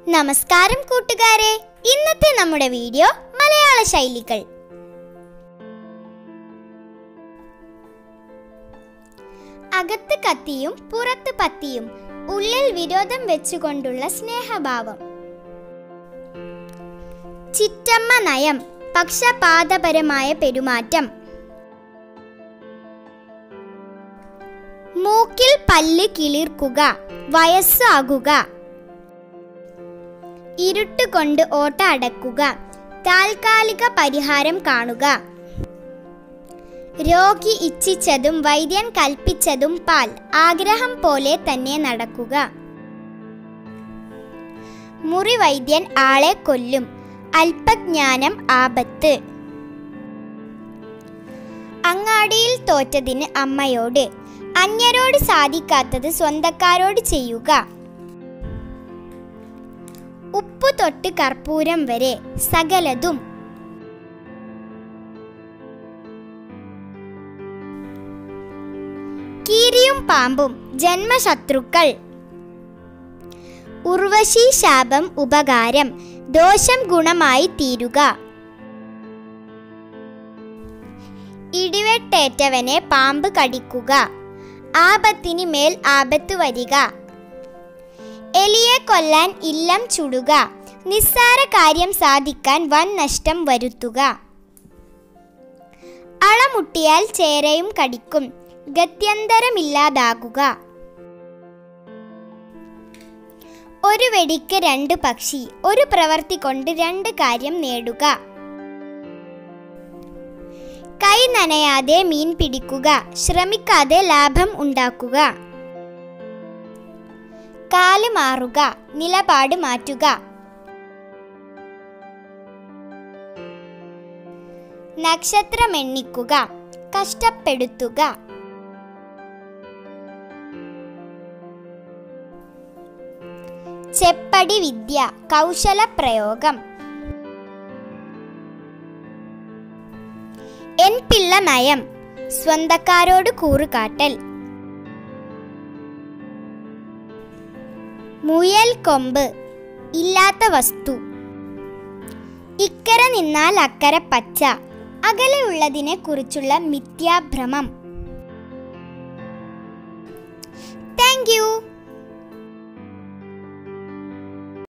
നമസ്കാരം കൂട്ടുകാരെ ഇന്നത്തെ നമ്മുടെ വീഡിയോ മലയാള ശൈലികൾ അകത്ത് കത്തിയും പുറത്ത് പത്തിയും ഉള്ളിൽ വിരോധം വെച്ചുകൊണ്ടുള്ള സ്നേഹഭാവം ചിറ്റമ്മ നയം പക്ഷപാതപരമായ പെരുമാറ്റം മൂക്കിൽ പല്ല് കിളിർക്കുക വയസ്സാകുക ഇരുട്ടുകൊണ്ട് ഓട്ട അടക്കുക താൽക്കാലിക പരിഹാരം കാണുക രോഗി ഇച്ഛിച്ചതും വൈദ്യൻ കൽപ്പിച്ചതും പാൽ ആഗ്രഹം പോലെ തന്നെ നടക്കുക മുറി വൈദ്യൻ ആളെ കൊല്ലും അല്പജ്ഞാനം ആപത്ത് അങ്ങാടിയിൽ തോറ്റതിന് അമ്മയോട് അന്യരോട് സാധിക്കാത്തത് സ്വന്തക്കാരോട് ചെയ്യുക ഉപ്പു തൊട്ട് കർപ്പൂരം വരെ സകലതും കീരിയും പാമ്പും ജന്മശത്രുക്കൾ ഉർവശി ശാപം ഉപകാരം ദോഷം ഗുണമായി തീരുക ഇടിവെട്ടേറ്റവനെ പാമ്പ് കടിക്കുക ആപത്തിന് മേൽ ആപത്ത് വരിക എലിയെ കൊല്ലാൻ ഇല്ലം ചുടുക നിസ്സാര കാര്യം സാധിക്കാൻ വൻ നഷ്ടം വരുത്തുക അളമുട്ടിയാൽ ചേരയും കടിക്കും ഗത്യന്തരമില്ലാതാകുക ഒരു വെടിക്ക് രണ്ട് പക്ഷി ഒരു പ്രവൃത്തി കൊണ്ട് രണ്ട് കാര്യം നേടുക കൈ നനയാതെ മീൻ പിടിക്കുക ശ്രമിക്കാതെ ലാഭം ഉണ്ടാക്കുക കാല് മാറുക നിലപാട് മാറ്റുക നക്ഷത്രമെണ്ണിക്കുക കഷ്ടപ്പെടുത്തുക ചെപ്പടി വിദ്യ കൗശല പ്രയോഗം എൻ പിള്ള നയം സ്വന്തക്കാരോട് കൂറുകാട്ടൽ മുയൽ കൊമ്പ് ഇല്ലാത്ത വസ്തു ഇക്കര നിന്നാൽ അക്കര പച്ച അകലെയുള്ളതിനെ കുറിച്ചുള്ള മിഥ്യാഭ്രമം താങ്ക് യു